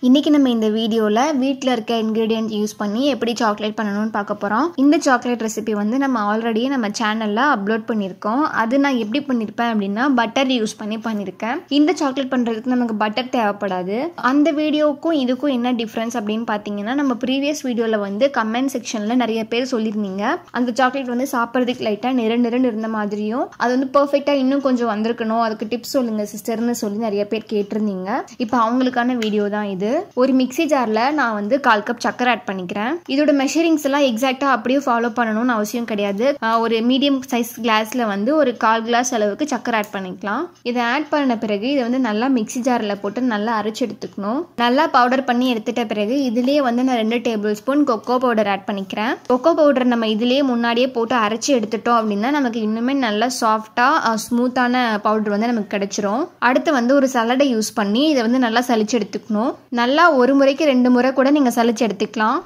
இன்றைக்கி நம்ம இந்த வீடியோவில் வீட்டில் இருக்க இன்க்ரீடியன்ட் யூஸ் பண்ணி எப்படி சாக்லேட் பண்ணணும்னு பார்க்க போகிறோம் இந்த சாக்லேட் ரெசிபி வந்து நம்ம ஆல்ரெடியே நம்ம சேனலில் அப்லோட் பண்ணியிருக்கோம் அது நான் எப்படி பண்ணியிருப்பேன் அப்படின்னா பட்டர் யூஸ் பண்ணி பண்ணியிருக்கேன் இந்த சாக்லேட் பண்ணுறதுக்கு நமக்கு பட்டர் தேவைப்படாது அந்த வீடியோவுக்கும் இதுக்கும் என்ன டிஃப்ரென்ஸ் அப்படின்னு பார்த்தீங்கன்னா நம்ம ப்ரீவியஸ் வீடியோவில் வந்து கமெண்ட் செக்ஷனில் நிறைய பேர் சொல்லியிருந்தீங்க அந்த சாக்லேட் வந்து சாப்பிட்றதுக்கு லைட்டாக நிற நிறன்னு இருந்த மாதிரியும் அது வந்து பர்ஃபெக்டாக இன்னும் கொஞ்சம் வந்திருக்கணும் அதுக்கு டிப்ஸ் சொல்லுங்கள் சிஸ்டர்னு சொல்லி நிறைய பேர் கேட்டிருந்தீங்க இப்போ அவங்களுக்கான வீடியோ தான் இது ஒரு மிக்ஸி ஜாரில் நான் வந்து கால் கப் சக்கரை ஆட் பண்ணிக்கிறேன் இதோட மெஷரிங்ஸ் எல்லாம் எக்ஸாக்டாக அப்படியே ஃபாலோ பண்ணணும்னு அவசியம் கிடையாது ஆஹ் ஒரு மீடியம் சைஸ் கிளாஸில் வந்து ஒரு கால் கிளாஸ் அளவுக்கு சக்கரை ஆட் பண்ணிக்கலாம் இதை ஆட் பண்ண பிறகு இதை வந்து நல்லா மிக்ஸி ஜாரில் போட்டு நல்லா அரைச்சு எடுத்துக்கணும் நல்லா பவுடர் பண்ணி எடுத்துட்ட பிறகு இதுலேயே வந்து நான் ரெண்டு tablespoon cocoa powder add பண்ணிக்கிறேன் கொக்கோ பவுடர் நம்ம இதுலேயே முன்னாடியே போட்டு அரைச்சி எடுத்துட்டோம் அப்படின்னா நமக்கு இன்னுமே நல்லா சாஃப்டாக ஸ்மூத்தான பவுடர் வந்து நமக்கு கிடைச்சிரும் அடுத்து வந்து ஒரு சலடை யூஸ் பண்ணி இதை வந்து நல்லா சலிச்சு எடுத்துக்கணும் நல்லா ஒரு முறைக்கு ரெண்டு முறை கூட நீங்கள் சலிச்சு எடுத்துக்கலாம்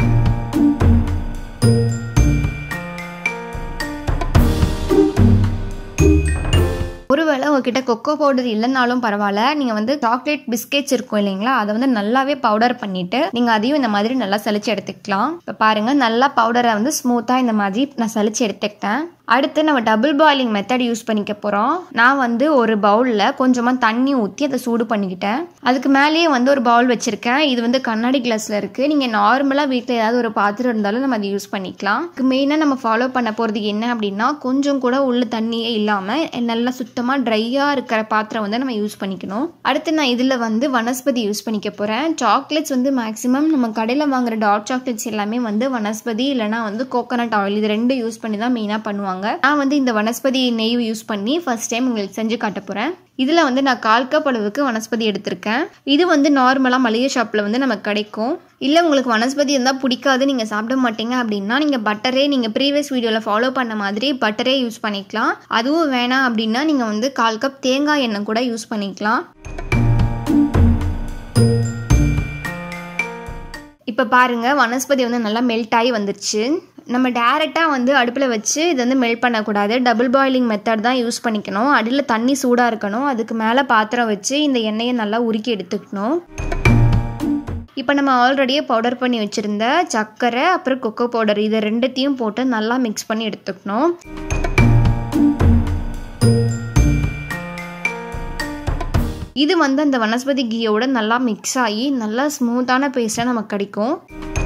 ஒருவேளை உங்ககிட்ட கொக்கோ பவுடர் இல்லைனாலும் பரவாயில்ல நீங்கள் வந்து சாக்லேட் பிஸ்கெட்ஸ் இருக்கும் இல்லைங்களா அதை வந்து நல்லாவே பவுடர் பண்ணிட்டு நீங்கள் அதையும் இந்த மாதிரி நல்லா சலிச்சு எடுத்துக்கலாம் இப்போ பாருங்கள் நல்லா பவுடரை வந்து ஸ்மூத்தாக இந்த மாதிரி நான் சலிச்சு எடுத்துக்கிட்டேன் அடுத்து நம்ம டபுள் பாயிலிங் மெத்தட் யூஸ் பண்ணிக்க போகிறோம் நான் வந்து ஒரு பவுலில் கொஞ்சமாக தண்ணி ஊற்றி அதை சூடு பண்ணிக்கிட்டேன் அதுக்கு மேலேயே வந்து ஒரு பவுல் வச்சுருக்கேன் இது வந்து கண்ணாடி கிளாஸில் இருக்குது நீங்கள் நார்மலாக வீட்டில் ஏதாவது ஒரு பாத்திரம் இருந்தாலும் நம்ம அதை யூஸ் பண்ணிக்கலாம் மெயினாக நம்ம ஃபாலோ பண்ண போகிறது என்ன அப்படின்னா கொஞ்சம் கூட உள்ள தண்ணியே இல்லாமல் நல்லா சுத்தமாக ட்ரையாக இருக்கிற பாத்திரம் வந்து நம்ம யூஸ் பண்ணிக்கணும் அடுத்து நான் இதில் வந்து வனஸ்பதி யூஸ் பண்ணிக்க போகிறேன் சாக்லேட்ஸ் வந்து மேக்ஸிமம் நம்ம கடையில் வாங்குற டார்க் சாக்லேட்ஸ் எல்லாமே வந்து வனஸ்பதி இல்லைனா வந்து கோகோனட் ஆயில் இது ரெண்டு யூஸ் பண்ணி தான் மெயினாக பண்ணுவாங்க நான் வந்து இந்த வனஸ்பதி நெய் யூஸ் பண்ணி ஃபர்ஸ்ட் டைம் உங்களுக்கு செஞ்சு காட்ட போகிறேன் இதில் வந்து நான் கால் கப் அளவுக்கு வனஸ்பதி எடுத்திருக்கேன் இது வந்து நார்மலாக மளிகை ஷாப்பில் வந்து நமக்கு கிடைக்கும் இல்லை உங்களுக்கு வனஸ்பதி இருந்தால் பிடிக்காது நீங்கள் சாப்பிட மாட்டீங்க அப்படின்னா நீங்கள் பட்டரே நீங்கள் ப்ரீவியஸ் வீடியோவில் ஃபாலோ பண்ண மாதிரி பட்டரே யூஸ் பண்ணிக்கலாம் அதுவும் வேணாம் அப்படின்னா நீங்கள் வந்து கால் கப் தேங்காய் எண்ணெய் கூட யூஸ் பண்ணிக்கலாம் இப்போ பாருங்கள் வனஸ்பதி வந்து நல்லா மெல்ட் ஆகி வந்துருச்சு நம்ம டேரெக்டாக வந்து அடுப்பில் வச்சு இது வந்து மெல்ட் பண்ணக்கூடாது டபுள் பாயிலிங் மெத்தட் தான் யூஸ் பண்ணிக்கணும் அடியில் தண்ணி சூடாக இருக்கணும் அதுக்கு மேலே பாத்திரம் வச்சு இந்த எண்ணெயை நல்லா உருக்கி எடுத்துக்கணும் இப்போ நம்ம ஆல்ரெடியே பவுடர் பண்ணி வச்சுருந்த சர்க்கரை அப்புறம் கொக்கோ பவுடர் இதை ரெண்டுத்தையும் போட்டு நல்லா மிக்ஸ் பண்ணி எடுத்துக்கணும் இது வந்து அந்த வனஸ்பதி கீயோட நல்லா மிக்ஸ் ஆகி நல்லா ஸ்மூத்தான பேஸ்ட்டாக நமக்கு கிடைக்கும்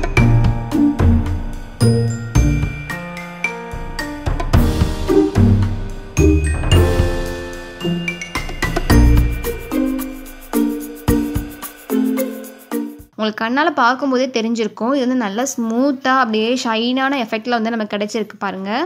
உங்களுக்கு கண்ணால் பார்க்கும்போதே தெரிஞ்சிருக்கும் இது வந்து நல்லா ஸ்மூத்தாக அப்படியே ஷைனான எஃபெக்டில் வந்து நமக்கு கிடைச்சிருக்கு பாருங்கள்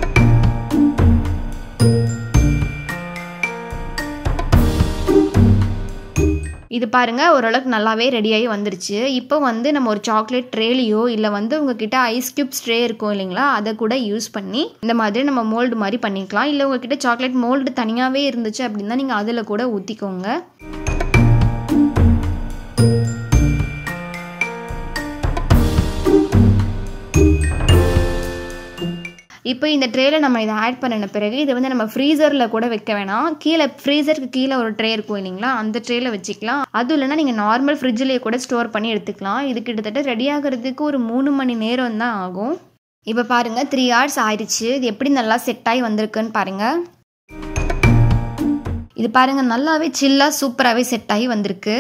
இது பாருங்கள் ஓரளவுக்கு நல்லாவே ரெடியாகி வந்துருச்சு இப்போ வந்து நம்ம ஒரு சாக்லேட் ட்ரேலையோ இல்லை வந்து உங்ககிட்ட ஐஸ் கியூப்ஸ் ட்ரே இருக்கும் இல்லைங்களா அதை கூட யூஸ் பண்ணி இந்த மாதிரி நம்ம மோல்டு மாதிரி பண்ணிக்கலாம் இல்லை உங்ககிட்ட சாக்லேட் மோல்டு தனியாகவே இருந்துச்சு அப்படின்னா நீங்கள் அதில் கூட ஊற்றிக்கோங்க இப்போ இந்த ட்ரேயில் நம்ம இதை ஆட் பண்ணின பிறகு இதை வந்து நம்ம ஃப்ரீசரில் கூட வைக்க வேணாம் கீழே ஃப்ரீசருக்கு கீழே ஒரு ட்ரே இருக்கும் இல்லைங்களா அந்த ட்ரேயில் வச்சுக்கலாம் அதுவும் இல்லைனா நீங்கள் நார்மல் ஃப்ரிட்ஜிலேயே கூட ஸ்டோர் பண்ணி எடுத்துக்கலாம் இது கிட்டத்தட்ட ரெடி ஆகிறதுக்கு ஒரு மூணு மணி நேரம் தான் ஆகும் இப்போ பாருங்கள் த்ரீ ஹவர்ஸ் ஆயிடுச்சு இது எப்படி நல்லா செட் ஆகி வந்திருக்குன்னு பாருங்கள் இது பாருங்கள் நல்லாவே சில்லாக சூப்பராகவே செட் ஆகி வந்திருக்கு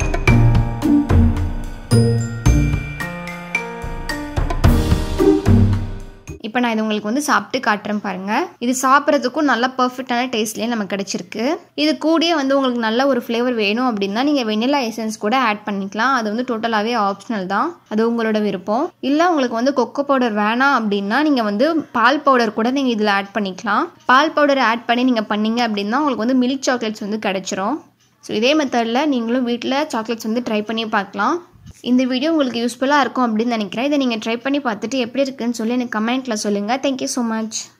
இப்போ நான் இது உங்களுக்கு வந்து சாப்பிட்டு காட்டுறேன் பாருங்கள் இது சாப்பிட்றதுக்கும் நல்ல பர்ஃபெக்டான டேஸ்ட்லேயே நமக்கு கிடச்சிருக்கு இது கூடயே வந்து உங்களுக்கு நல்ல ஒரு ஃப்ளேவர் வேணும் அப்படின்னா நீங்கள் வெனிலா எசன்ஸ் கூட ஆட் பண்ணிக்கலாம் அது வந்து டோட்டலாகவே ஆப்ஷனல் தான் அது உங்களோட விருப்பம் இல்லை உங்களுக்கு வந்து கொக்கோ பவுடர் வேணாம் அப்படின்னா நீங்கள் வந்து பால் பவுடர் கூட நீங்கள் இதில் ஆட் பண்ணிக்கலாம் பால் பவுடர் ஆட் பண்ணி நீங்கள் பண்ணீங்க அப்படின்னா உங்களுக்கு வந்து மில்க் சாக்லேட்ஸ் வந்து கிடச்சிரும் ஸோ இதே மெத்தடில் நீங்களும் வீட்டில் சாக்லேட்ஸ் வந்து ட்ரை பண்ணி பார்க்கலாம் இந்த வீடியோ உங்களுக்கு யூஸ்ஃபுல்லாக இருக்கும் அப்படின்னு நினைக்கிறேன் இதை நீங்கள் ட்ரை பண்ணி பார்த்துட்டு எப்படி இருக்குன்னு சொல்லி எனக்கு கமெண்ட்டில் சொல்லுங்கள் தேங்க்யூ ஸோ மச்